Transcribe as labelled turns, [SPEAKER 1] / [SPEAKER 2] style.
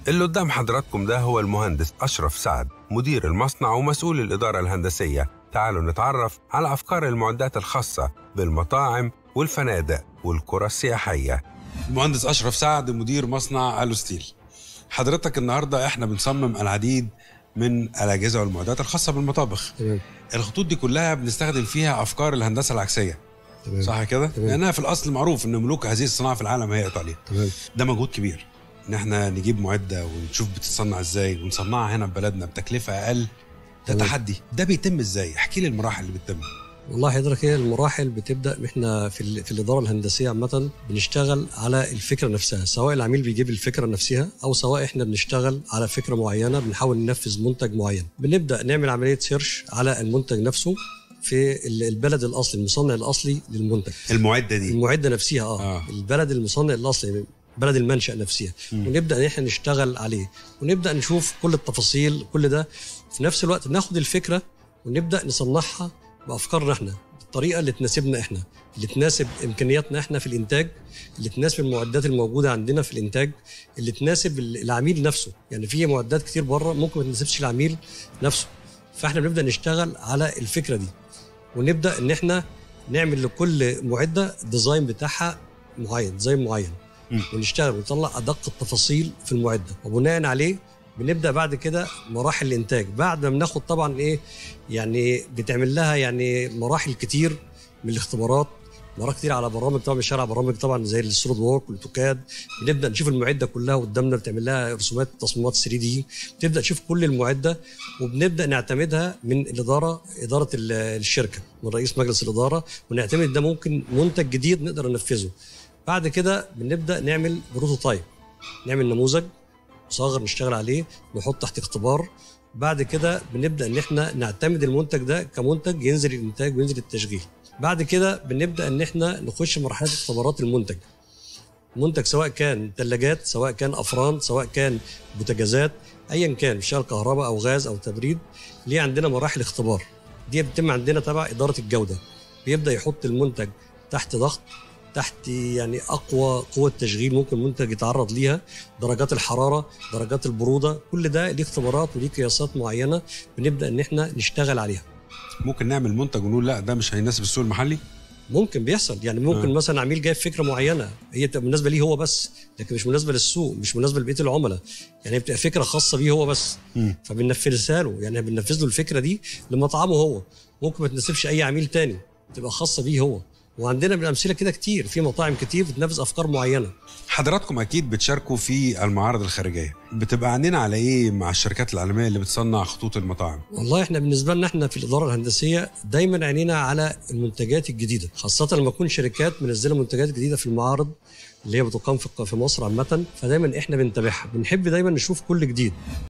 [SPEAKER 1] اللي قدام حضراتكم ده هو المهندس أشرف سعد مدير المصنع ومسؤول الإدارة الهندسية تعالوا نتعرف على أفكار المعدات الخاصة بالمطاعم والفنادق والقرى السياحية
[SPEAKER 2] المهندس اشرف سعد مدير مصنع الوستيل حضرتك النهارده احنا بنصمم العديد من الاجهزه والمعدات الخاصه بالمطابخ
[SPEAKER 3] تمام
[SPEAKER 2] الخطوط دي كلها بنستخدم فيها افكار الهندسه العكسيه
[SPEAKER 3] تمام
[SPEAKER 2] صح كده
[SPEAKER 3] تمام.
[SPEAKER 2] لانها في الاصل معروف ان ملوك هذه الصناعه في العالم هي ايطاليا
[SPEAKER 3] تمام
[SPEAKER 2] ده مجهود كبير ان احنا نجيب معده ونشوف بتتصنع ازاي ونصنعها هنا في بلدنا بتكلفه اقل ده
[SPEAKER 3] تمام.
[SPEAKER 2] تحدي ده بيتم ازاي احكي لي المراحل اللي بتتم
[SPEAKER 3] والله حضرتك هي المراحل بتبدا احنا في, ال- في الاداره الهندسيه عامه بنشتغل على الفكره نفسها سواء العميل بيجيب الفكره نفسها او سواء احنا بنشتغل على فكره معينه بنحاول ننفذ منتج معين بنبدا نعمل عمليه سيرش على المنتج نفسه في ال- البلد الاصلي المصنع الاصلي للمنتج
[SPEAKER 2] المعده دي
[SPEAKER 3] المعده نفسها اه,
[SPEAKER 2] آه.
[SPEAKER 3] آه. البلد المصنع الاصلي بلد المنشا نفسها
[SPEAKER 2] مم.
[SPEAKER 3] ونبدا ان احنا نشتغل عليه ونبدا نشوف كل التفاصيل كل ده في نفس الوقت ناخد الفكره ونبدا نصنعها بافكارنا احنا بالطريقه اللي تناسبنا احنا اللي تناسب امكانياتنا احنا في الانتاج اللي تناسب المعدات الموجوده عندنا في الانتاج اللي تناسب ال- العميل نفسه يعني في معدات كتير بره ممكن ما تناسبش العميل نفسه فاحنا بنبدا نشتغل على الفكره دي ونبدا ان احنا نعمل لكل معده ديزاين بتاعها معين ديزاين معين
[SPEAKER 2] مم.
[SPEAKER 3] ونشتغل ونطلع ادق التفاصيل في المعده وبناء عليه بنبدا بعد كده مراحل الانتاج بعد ما بناخد طبعا ايه يعني بتعمل لها يعني مراحل كتير من الاختبارات مراحل كتير على برامج طبعا الشارع برامج طبعا زي السوليد وورك والاوتوكاد بنبدا نشوف المعده كلها قدامنا بتعمل لها رسومات تصميمات 3 دي بتبدا تشوف كل المعده وبنبدا نعتمدها من الاداره اداره ال- الشركه من رئيس مجلس الاداره ونعتمد ده ممكن منتج جديد نقدر ننفذه بعد كده بنبدا نعمل بروتوتايب نعمل نموذج مصغر نشتغل عليه نحط تحت اختبار بعد كده بنبدا ان احنا نعتمد المنتج ده كمنتج ينزل الانتاج وينزل التشغيل بعد كده بنبدا ان احنا نخش مرحله اختبارات المنتج منتج سواء كان ثلاجات سواء كان افران سواء كان بوتاجازات ايا كان بيشتغل كهرباء او غاز او تبريد ليه عندنا مراحل اختبار دي بتتم عندنا تبع اداره الجوده بيبدا يحط المنتج تحت ضغط تحت يعني اقوى قوه تشغيل ممكن منتج يتعرض ليها درجات الحراره درجات البروده كل ده ليه اختبارات وليه قياسات معينه بنبدا ان احنا نشتغل عليها
[SPEAKER 2] ممكن نعمل منتج ونقول لا ده مش هيناسب السوق المحلي
[SPEAKER 3] ممكن بيحصل يعني ممكن
[SPEAKER 2] آه.
[SPEAKER 3] مثلا عميل جايب فكره معينه هي بتبقى مناسبه ليه هو بس لكن مش مناسبه للسوق مش مناسبه لبقيه العملاء يعني بتبقى فكره خاصه بيه هو بس
[SPEAKER 2] مم.
[SPEAKER 3] فبننفذها له يعني بننفذ له الفكره دي لمطعمه هو ممكن ما تناسبش اي عميل تاني تبقى خاصه بيه هو وعندنا من الامثله كده كتير في مطاعم كتير بتنفذ افكار معينه
[SPEAKER 2] حضراتكم اكيد بتشاركوا في المعارض الخارجيه بتبقى عندنا على ايه مع الشركات العالميه اللي بتصنع خطوط المطاعم
[SPEAKER 3] والله احنا بالنسبه لنا احنا في الاداره الهندسيه دايما عينينا على المنتجات الجديده خاصه لما تكون شركات منزله منتجات جديده في المعارض اللي هي بتقام في في مصر عامه فدايما احنا بنتابعها بنحب دايما نشوف كل جديد